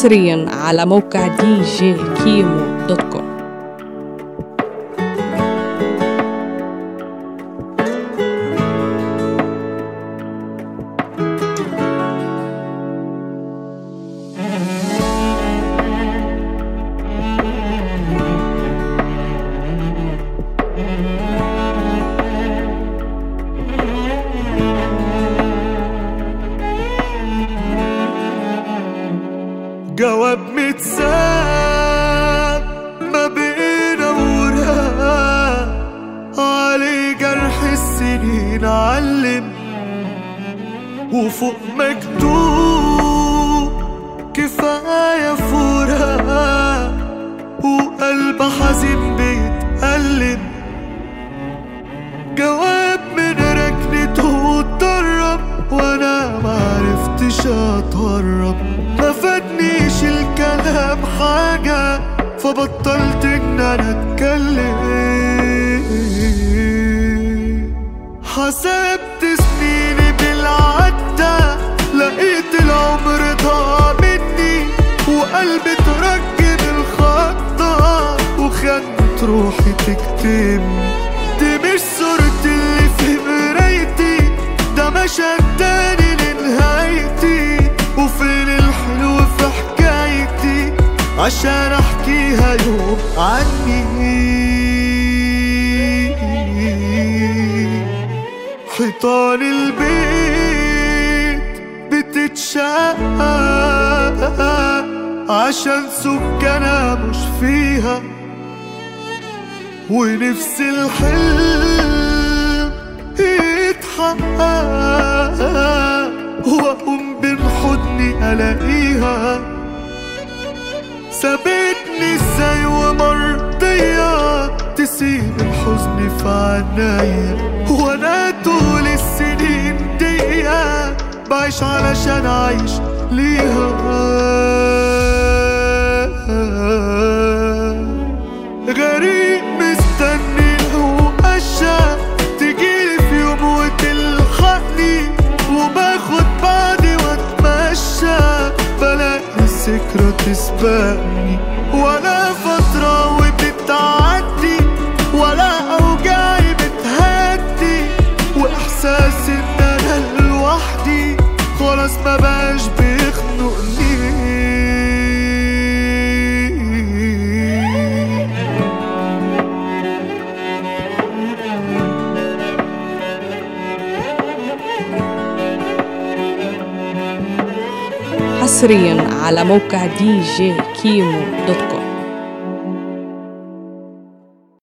حصريا على موقع دي جي كيمو دوت كوم جواب متساب ما بين وراء علي جرح السنين علم وفوق مكتوب كفاية فراق وقلب حزين بيتألم جواب من ركنته اتدرب وانا معرفتش اتهرب ما فادنيش الكلام حاجة فبطلت ان انا اتكلم حسبت سنيني بالعدة لقيت العمر ضاع مني وقلبي ترجم الخطة وخدت روحي تكتم دي مش صورتي اللي في مرايتي ده مشهد تاني لنهايتي وفين الحلو في حكايتي عشان احكيها يوم عني حيطان البيت بتتشقق عشان سكانها مش فيها ونفس الحلم يتحقق واقوم بين حضني الاقيها سابتني ازاي ومرضية تسيب الحزن في عنايا وانا طول السنين دي بعيش علشان اعيش ليها غريب مستني له قشة تجيلي في يوم وتلحقني وباخد بعدي واتمشى بلاقي الذكرى تسبقني ولا فترة وبتعدي ولا أوجاعي بتهدي وإحساس إن أنا لوحدي خلاص ما بقاش بيخنقني حصريا على موقع دي جي كيمو دوت كوم